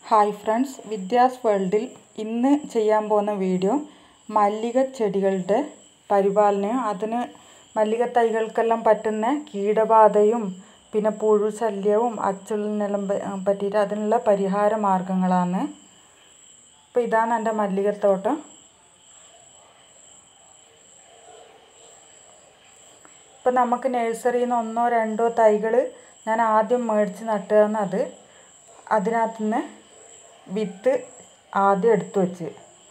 hi friends വിദ്യാസ് വേൾഡിൽ ഇന്ന് ചെയ്യാൻ പോകുന്ന വീഡിയോ മല്ലിക ചെടികളുടെ പരിപാലനയും അതിന് മല്ലിക തൈകൾക്കെല്ലാം പറ്റുന്ന കീടബാധയും പിന്നെ പുഴു ശല്യവും അച്ചുളിനെല്ലാം പ- പറ്റിയിട്ട് അതിനുള്ള പരിഹാര മാർഗങ്ങളാണ് അപ്പോൾ ഇതാണ് എൻ്റെ മല്ലികത്തോട്ടം ഇപ്പം നമുക്ക് നഴ്സറിയിൽ നിന്ന് ഒന്നോ രണ്ടോ തൈകൾ ഞാൻ ആദ്യം മേടിച്ച് നട്ടതാണ് അത് അതിനകത്ത് നിന്ന് വിത്ത് ആദ്യം എടുത്തു വെച്ച്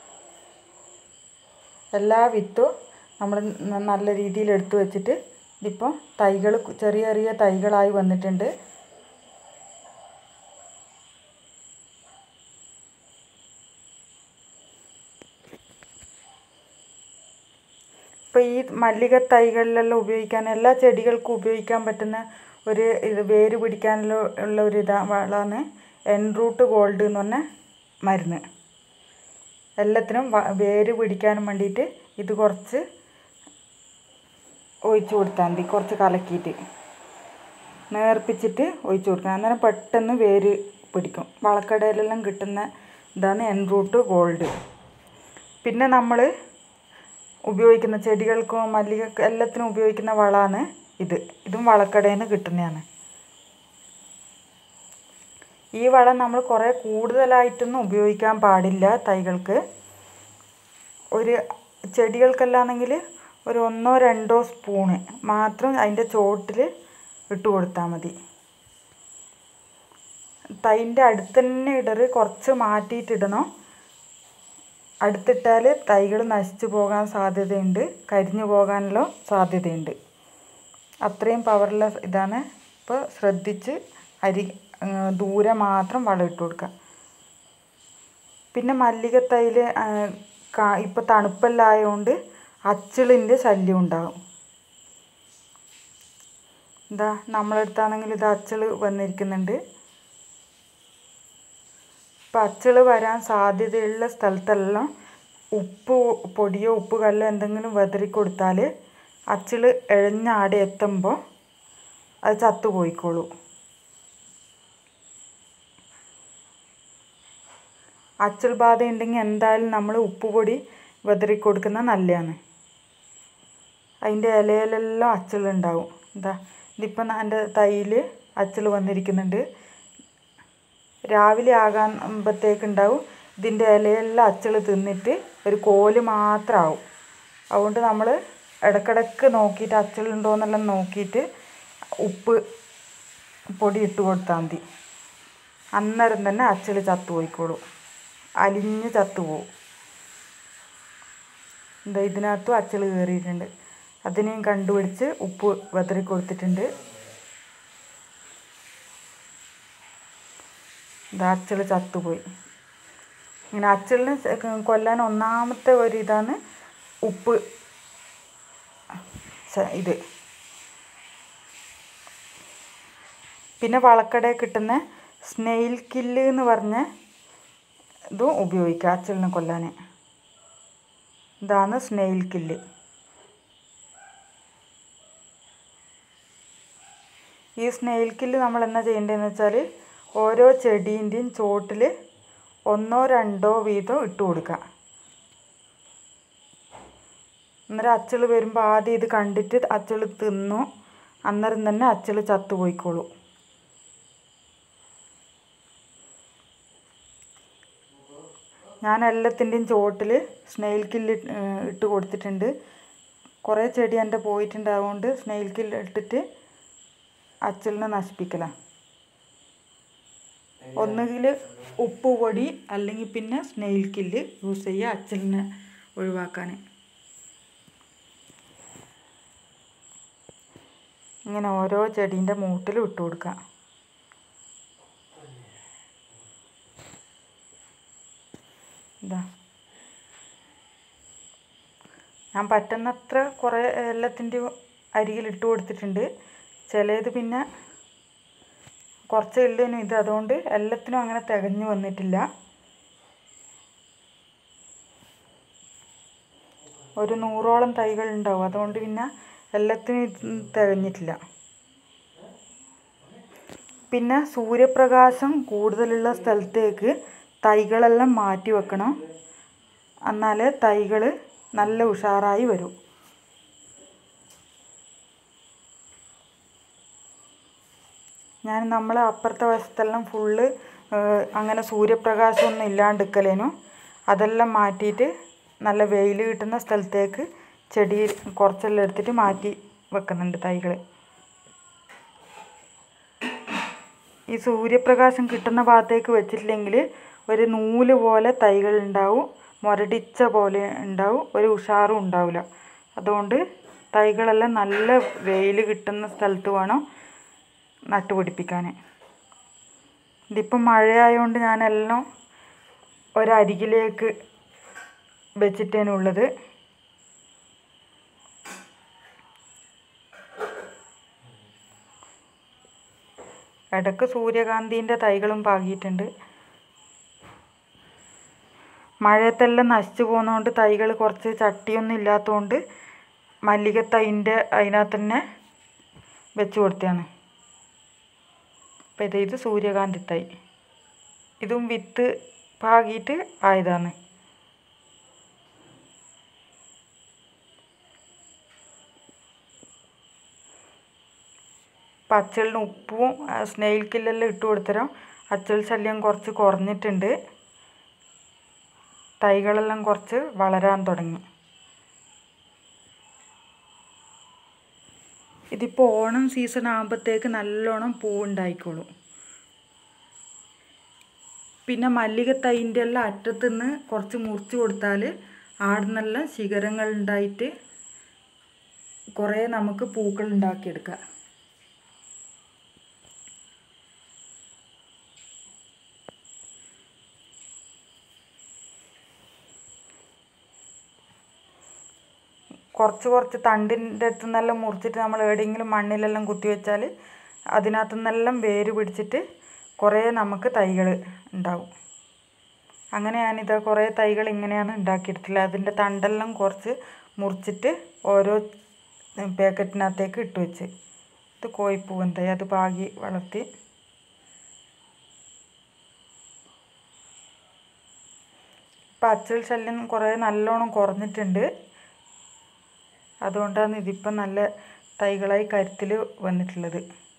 എല്ലാ വിത്തും നമ്മൾ ന- നല്ല രീതിയിൽ എടുത്തു വെച്ചിട്ട് ഇതിപ്പോൾ തൈകൾ ചെറിയ ചെറിയ തൈകളായി വന്നിട്ടുണ്ട് ഇപ്പോൾ ഈ മല്ലിക തൈകളിലെല്ലാം ഉപയോഗിക്കാൻ എല്ലാ ചെടികൾക്കും ഉപയോഗിക്കാൻ പറ്റുന്ന ഒരു ഇത് വേര് പിടിക്കാനുള്ള ഉള്ള ഒരു ഇതാ വളമാണ് എൻറൂട്ട് ഗോൾഡ് എന്ന് പറഞ്ഞ മരുന്ന് എല്ലാത്തിനും വ- വേര് പിടിക്കാനും വേണ്ടിയിട്ട് ഇത് കുറച്ച് ഒഴിച്ചു കൊടുത്താൽ മതി കുറച്ച് കലക്കിയിട്ട് നേർപ്പിച്ചിട്ട് ഒഴിച്ചു കൊടുക്കണം അന്നേരം പെട്ടെന്ന് വേര് പിടിക്കും വളക്കടയിലെല്ലാം കിട്ടുന്ന ഇതാണ് എൻറൂട്ട് ഗോൾഡ് പിന്നെ നമ്മൾ ഉപയോഗിക്കുന്ന ചെടികൾക്കും മല്ലികക്ക് എല്ലാത്തിനും ഉപയോഗിക്കുന്ന വളമാണ് ഇത് ഇതും വളക്കടയിൽ നിന്ന് കിട്ടുന്നതാണ് ഈ വളം നമ്മൾ കുറേ കൂടുതലായിട്ടൊന്നും ഉപയോഗിക്കാൻ പാടില്ല തൈകൾക്ക് ഒരു ചെടികൾക്കെല്ലാണെങ്കിൽ ഒരു ഒന്നോ രണ്ടോ സ്പൂണ് മാത്രം അതിൻ്റെ ചോട്ടിൽ ഇട്ട് കൊടുത്താൽ മതി തൈൻ്റെ അടുത്ത് തന്നെ ഇടറ് കുറച്ച് മാറ്റിയിട്ടിടണം അടുത്തിട്ടാൽ തൈകൾ നശിച്ചു പോകാൻ സാധ്യതയുണ്ട് കരിഞ്ഞു പോകാനുള്ള സാധ്യതയുണ്ട് അത്രയും പവറുള്ള ഇതാണ് ഇപ്പോൾ ശ്രദ്ധിച്ച് അരി ഏഹ് ദൂരെ മാത്രം വളം ഇട്ട് കൊടുക്കുക പിന്നെ മല്ലികത്തൈയിൽ ഇപ്പോൾ തണുപ്പെല്ലാം ആയതുകൊണ്ട് അച്ചിളിൻ്റെ ശല്യം ഉണ്ടാകും എന്താ നമ്മളെടുത്താണെങ്കിൽ ഇത് അച്ചിൾ വന്നിരിക്കുന്നുണ്ട് ഇപ്പം അച്ചിൾ വരാൻ സാധ്യതയുള്ള സ്ഥലത്തെല്ലാം ഉപ്പ് പൊടിയോ ഉപ്പ് കല്ലോ എന്തെങ്കിലും വെതറി കൊടുത്താൽ അച്ചിൾ ഇഴഞ്ഞാടെ എത്തുമ്പോൾ അത് ചത്തുപോയിക്കോളൂ അച്ചിൾ ബാധ ഉണ്ടെങ്കിൽ എന്തായാലും നമ്മൾ ഉപ്പ് പൊടി വെതറി കൊടുക്കുന്നത് നല്ലതാണ് അതിൻ്റെ ഇലയിലെല്ലാം അച്ചിളുണ്ടാവും എന്താ ഇതിപ്പം എൻ്റെ തൈയിൽ അച്ചിൾ വന്നിരിക്കുന്നുണ്ട് രാവിലെ ആകാകുമ്പോഴത്തേക്കുണ്ടാവും ഇതിൻ്റെ ഇലയെല്ലാം അച്ചിൾ തിന്നിട്ട് ഒരു കോല് മാത്രമാവും അതുകൊണ്ട് നമ്മൾ ഇടക്കിടക്ക് നോക്കിയിട്ട് അച്ചിളുണ്ടോയെന്നെല്ലാം നോക്കിയിട്ട് ഉപ്പ് പൊടി ഇട്ട് കൊടുത്താൽ മതി അന്നേരം തന്നെ അച്ചിൾ ചത്തുപോയിക്കോളും അലിഞ്ഞ് ചത്തുപോകും എന്താ ഇതിനകത്തും അച്ചിൾ കയറിയിട്ടുണ്ട് അതിനെയും കണ്ടുപിടിച്ച് ഉപ്പ് വെതറി കൊടുത്തിട്ടുണ്ട് ഇത് അച്ചിൾ ചത്തുപോയി ഇങ്ങനെ അച്ചിളിനെ ച- കൊല്ലാൻ ഒന്നാമത്തെ ഒരു ഇതാണ് ഉപ്പ് സ- ഇത് പിന്നെ വളക്കടയിൽ കിട്ടുന്ന സ്നെയിൽ കില്ല് എന്ന് പറഞ്ഞ ഇതും ഉപയോഗിക്കുക അച്ചിളിനെ കൊല്ലാൻ ഇതാണ് സ്നെയിൽ കില്ല് ഈ സ്നെയിൽ കില്ല് നമ്മൾ എന്നാ ചെയ്യേണ്ടതെന്ന് വെച്ചാൽ ഓരോ ചെടീൻ്റെയും ചോട്ടിൽ ഒന്നോ രണ്ടോ വീതം ഇട്ട് കൊടുക്കുക അന്നേരം അച്ചിൾ വരുമ്പോൾ ആദ്യം ഇത് കണ്ടിട്ട് അച്ചിൾ തിന്നു അന്നേരം തന്നെ അച്ചിൾ ചത്തുപോയിക്കോളൂ ഞാൻ എല്ലാത്തിൻ്റെയും ചുവട്ടിൽ സ്നെയിൽ കില്ല് ഇട്ട് കൊടുത്തിട്ടുണ്ട് കുറേ ചെടി എൻ്റെ പോയിട്ടുണ്ട് അതുകൊണ്ട് സ്നെയിൽ കില്ല് ഇട്ടിട്ട് അച്ചിളിനെ നശിപ്പിക്കലാണ് ഒന്നുകിൽ ഉപ്പ് പൊടി അല്ലെങ്കിൽ പിന്നെ സ്നെയിൽ കില്ല് യൂസ് ചെയ്യുക അച്ചിലിനെ ഒഴിവാക്കാൻ ഇങ്ങനെ ഓരോ ചെടീൻ്റെ മൂട്ടിലും ഇട്ട് കൊടുക്കുക ഇതാ ഞാൻ പറ്റുന്നത്ര കുറേ എല്ലാത്തിൻ്റെയും അരികിൽ ഇട്ട് കൊടുത്തിട്ടുണ്ട് ചിലത് പിന്നെ കുറച്ചേ ഉള്ളൂ ഇത് അതുകൊണ്ട് എല്ലാത്തിനും അങ്ങനെ തികഞ്ഞു വന്നിട്ടില്ല ഒരു നൂറോളം തൈകൾ ഉണ്ടാവും അതുകൊണ്ട് പിന്നെ എല്ലാത്തിനും ഇത് തികഞ്ഞിട്ടില്ല പിന്നെ സൂര്യപ്രകാശം കൂടുതലുള്ള സ്ഥലത്തേക്ക് തൈകളെല്ലാം മാറ്റി വെക്കണം എന്നാലേ തൈകൾ നല്ല ഉഷാറായി വരും ഞാൻ നമ്മൾ അപ്പുറത്തെ വശത്തെല്ലാം ഫുള്ള് അങ്ങനെ സൂര്യപ്രകാശമൊന്നും ഇല്ലാണ്ടിരിക്കലേനു അതെല്ലാം മാറ്റിയിട്ട് നല്ല വെയിൽ കിട്ടുന്ന സ്ഥലത്തേക്ക് ചെടി കുറച്ചെല്ലാം എടുത്തിട്ട് മാറ്റി വെക്കുന്നുണ്ട് തൈകൾ ഈ സൂര്യപ്രകാശം കിട്ടുന്ന ഭാഗത്തേക്ക് വെച്ചിട്ടില്ലെങ്കിൽ ഒരു നൂല് പോലെ തൈകൾ ഉണ്ടാവും മുരടിച്ച പോലെ ഉണ്ടാവും ഒരു ഉഷാറും ഉണ്ടാവില്ല അതുകൊണ്ട് തൈകളെല്ലാം നല്ല വെയിൽ കിട്ടുന്ന സ്ഥലത്ത് വേണം നട്ടുപിടിപ്പിക്കാൻ ഇതിപ്പം മഴയായതുകൊണ്ട് ഞാനെല്ലാം ഒരരികിലേക്ക് വെച്ചിട്ടേനുള്ളത് ഇടയ്ക്ക് സൂര്യകാന്തിൻ്റെ തൈകളും പാകിയിട്ടുണ്ട് മഴയത്തെല്ലാം നശിച്ചു പോകുന്നതുകൊണ്ട് തൈകൾ കുറച്ച് ചട്ടിയൊന്നും ഇല്ലാത്തതുകൊണ്ട് മല്ലികത്തൈൻ്റെ അതിനകത്ത് തന്നെ വെച്ച് കൊടുത്തതാണ് അപ്പം ഇത് ഇത് സൂര്യകാന്തി തൈ ഇതും വിത്ത് പാകിയിട്ട് ആയതാണ് അപ്പം അച്ചലിന് ഉപ്പും സ്നെയിൽ കില്ലെല്ലാം ഇട്ട് കൊടുത്തരം അച്ചൽ ശല്യം കുറച്ച് കുറഞ്ഞിട്ടുണ്ട് തൈകളെല്ലാം കുറച്ച് വളരാൻ തുടങ്ങി ഇതിപ്പോൾ ഓണം സീസൺ ആകുമ്പോഴത്തേക്ക് നല്ലോണം പൂവുണ്ടായിക്കോളും പിന്നെ മല്ലികത്തൈൻ്റെ എല്ലാം അറ്റത്തുനിന്ന് കുറച്ച് മുറിച്ച് കൊടുത്താൽ ആടുന്നെല്ലാം ശിഖരങ്ങൾ ഉണ്ടായിട്ട് കുറേ നമുക്ക് പൂക്കൾ ഉണ്ടാക്കിയെടുക്കാം കുറച്ച് കുറച്ച് തണ്ടിൻ്റെ അടുത്ത് നിന്നെല്ലാം മുറിച്ചിട്ട് നമ്മൾ എവിടെയെങ്കിലും മണ്ണിലെല്ലാം കുത്തി വെച്ചാൽ അതിനകത്തു നിന്നെല്ലാം വേര് പിടിച്ചിട്ട് കുറേ നമുക്ക് തൈകൾ ഉണ്ടാവും അങ്ങനെ ഞാനിത് കുറേ തൈകൾ ഇങ്ങനെയാണ് ഉണ്ടാക്കിയെടുത്തിട്ടുള്ളത് അതിൻ്റെ തണ്ടെല്ലാം കുറച്ച് മുറിച്ചിട്ട് ഓരോ പാക്കറ്റിനകത്തേക്ക് ഇട്ട് വെച്ച് ഇത് കോഴിപ്പൂവൻ തൈ അത് പാകി വളർത്തി ഇപ്പം അച്ചൽ ശല്യം കുറേ നല്ലോണം കുറഞ്ഞിട്ടുണ്ട് അതുകൊണ്ടാണ് ഇതിപ്പം നല്ല തൈകളായി കരുത്തിൽ വന്നിട്ടുള്ളത്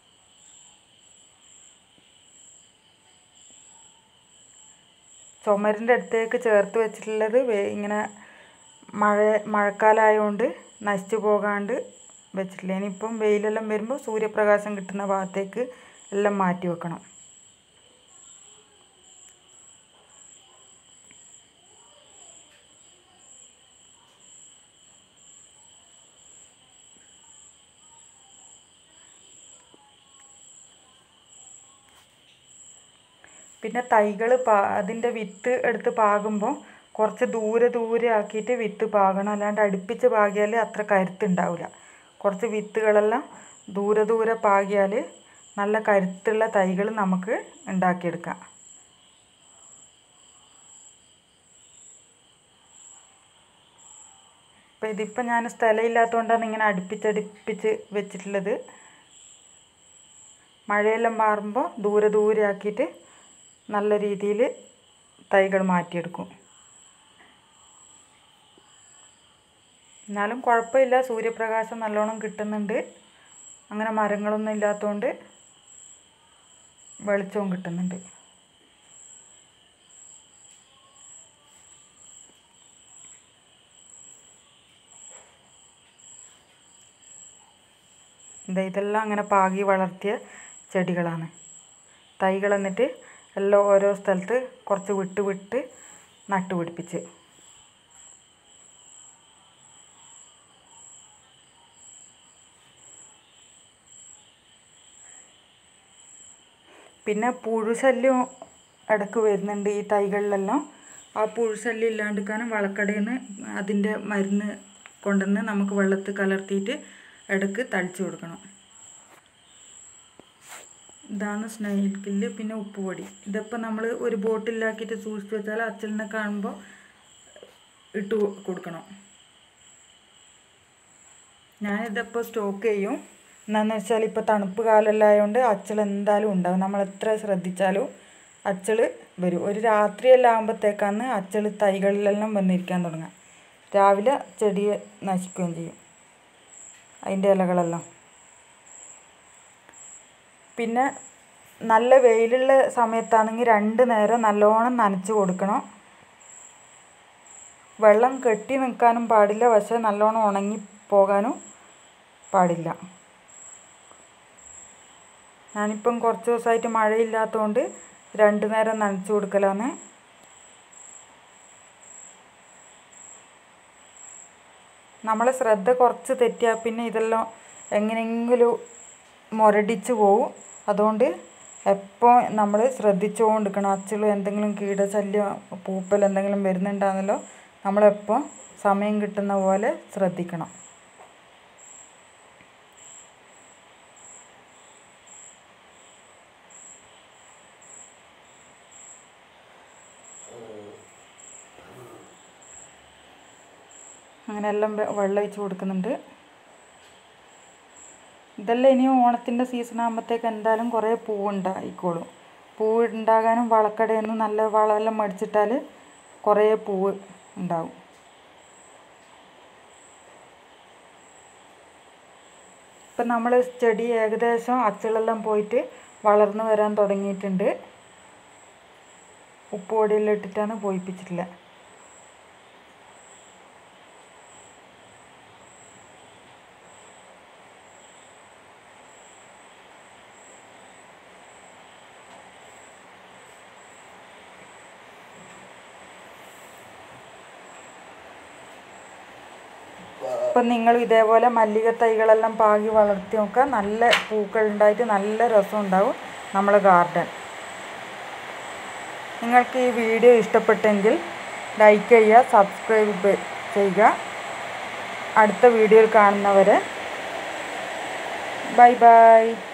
ചുമരിൻ്റെ അടുത്തേക്ക് ചേർത്ത് വെച്ചിട്ടുള്ളത് ഇങ്ങനെ മഴ മഴക്കാലമായതുകൊണ്ട് നശിച്ചു പോകാണ്ട് വെച്ചിട്ടില്ല ഇനിയിപ്പം വെയിലെല്ലാം വരുമ്പോൾ സൂര്യപ്രകാശം കിട്ടുന്ന ഭാഗത്തേക്ക് എല്ലാം മാറ്റി വെക്കണം പിന്നെ തൈകൾ പാ അതിൻ്റെ വിത്ത് എടുത്ത് പാകുമ്പോൾ കുറച്ച് ദൂരെ ദൂരെ ആക്കിയിട്ട് വിത്ത് പാകണം അല്ലാണ്ട് അടുപ്പിച്ച് പാകിയാൽ അത്ര കരുത്തുണ്ടാവില്ല കുറച്ച് വിത്തുകളെല്ലാം ദൂരെ ദൂരെ പാകിയാൽ നല്ല കരുത്തുള്ള തൈകൾ നമുക്ക് ഉണ്ടാക്കിയെടുക്കാം അപ്പോൾ ഇതിപ്പോൾ ഞാൻ സ്ഥലമില്ലാത്തതുകൊണ്ടാണ് ഇങ്ങനെ അടുപ്പിച്ചടുപ്പിച്ച് വെച്ചിട്ടുള്ളത് മഴയെല്ലാം മാറുമ്പോൾ ദൂരെ ദൂരെ ആക്കിയിട്ട് നല്ല രീതിയിൽ തൈകൾ മാറ്റിയെടുക്കും എന്നാലും കുഴപ്പമില്ല സൂര്യപ്രകാശം നല്ലോണം കിട്ടുന്നുണ്ട് അങ്ങനെ മരങ്ങളൊന്നും ഇല്ലാത്തതുകൊണ്ട് വെളിച്ചവും കിട്ടുന്നുണ്ട് ഇതാ ഇതെല്ലാം അങ്ങനെ പാകി വളർത്തിയ ചെടികളാണ് തൈകൾ എന്നിട്ട് എല്ലാം ഓരോ സ്ഥലത്ത് കുറച്ച് വിട്ട് വിട്ട് നട്ടുപിടിപ്പിച്ച് പിന്നെ പുഴുശല്യം ഇടയ്ക്ക് വരുന്നുണ്ട് ഈ തൈകളിലെല്ലാം ആ പുഴുശല്യം ഇല്ലാണ്ടിരിക്കാനും വളക്കടയിൽ നിന്ന് അതിൻ്റെ മരുന്ന് കൊണ്ടുവന്ന് നമുക്ക് വെള്ളത്തിൽ കലർത്തിയിട്ട് ഇടയ്ക്ക് തളിച്ചു കൊടുക്കണം ഇതാണ് സ്നൈൽ കില്ല് പിന്നെ ഉപ്പുപൊടി ഇതിപ്പോൾ നമ്മൾ ഒരു ബോട്ടിലാക്കിയിട്ട് സൂക്ഷിച്ച് വെച്ചാൽ അച്ഛനെ കാണുമ്പോൾ ഇട്ട് കൊടുക്കണം ഞാനിതിപ്പോൾ സ്റ്റോക്ക് ചെയ്യും എന്താണെന്ന് വെച്ചാൽ ഇപ്പോൾ തണുപ്പ് കാലമെല്ലാം ആയതുകൊണ്ട് അച്ചൾ എന്തായാലും ഉണ്ടാവും നമ്മൾ എത്ര ശ്രദ്ധിച്ചാലും അച്ചൾ വരും ഒരു രാത്രിയെല്ലാം ആകുമ്പോഴത്തേക്കാണ് അച്ചൾ തൈകളിലെല്ലാം വന്നിരിക്കാൻ തുടങ്ങുക രാവിലെ ചെടി നശിക്കുകയും ചെയ്യും അതിൻ്റെ ഇലകളെല്ലാം പിന്നെ നല്ല വെയിലുള്ള സമയത്താണെങ്കിൽ രണ്ട് നേരം നല്ലോണം നനച്ച് കൊടുക്കണം വെള്ളം കെട്ടി നിൽക്കാനും പാടില്ല പക്ഷേ നല്ലോണം ഉണങ്ങി പോകാനും പാടില്ല ഞാനിപ്പം കുറച്ച് ദിവസമായിട്ട് മഴയില്ലാത്തതുകൊണ്ട് രണ്ട് നേരം നനച്ച് കൊടുക്കലാണ് നമ്മളെ ശ്രദ്ധ കുറച്ച് തെറ്റിയാൽ പിന്നെ ഇതെല്ലാം എങ്ങനെയെങ്കിലും മുരടിച്ച് പോവും അതുകൊണ്ട് എപ്പോൾ നമ്മൾ ശ്രദ്ധിച്ചുകൊണ്ടിരിക്കണം അച്ചിൾ എന്തെങ്കിലും കീടശല്യം പൂപ്പൽ എന്തെങ്കിലും വരുന്നുണ്ടാകുന്നല്ലോ നമ്മളെപ്പോൾ സമയം കിട്ടുന്ന പോലെ ശ്രദ്ധിക്കണം അങ്ങനെ എല്ലാം വെള്ളം ഒഴിച്ച് കൊടുക്കുന്നുണ്ട് ഇതെല്ലാം ഇനി ഓണത്തിൻ്റെ സീസൺ ആകുമ്പോഴത്തേക്ക് എന്തായാലും കുറേ പൂവുണ്ടായിക്കോളും പൂവ് ഉണ്ടാകാനും വളക്കടയിൽ നിന്ന് നല്ല വളമെല്ലാം മേടിച്ചിട്ടാൽ കുറേ പൂവ് ഉണ്ടാവും ഇപ്പം നമ്മൾ ചെടി ഏകദേശം അച്ചിളെല്ലാം പോയിട്ട് വളർന്നു വരാൻ തുടങ്ങിയിട്ടുണ്ട് ഉപ്പ് പൊടിയെല്ലാം ഇട്ടിട്ടാണ് പോയിപ്പിച്ചിട്ടുള്ളത് അപ്പം നിങ്ങൾ ഇതേപോലെ മല്ലിക തൈകളെല്ലാം പാകി വളർത്തി നോക്കുക നല്ല പൂക്കൾ ഉണ്ടായിട്ട് നല്ല രസം ഉണ്ടാവും നമ്മളെ ഗാർഡൻ നിങ്ങൾക്ക് ഈ വീഡിയോ ഇഷ്ടപ്പെട്ടെങ്കിൽ ലൈക്ക് ചെയ്യുക സബ്സ്ക്രൈബ് ചെയ്യുക അടുത്ത വീഡിയോയിൽ കാണുന്നവരെ ബൈ ബൈ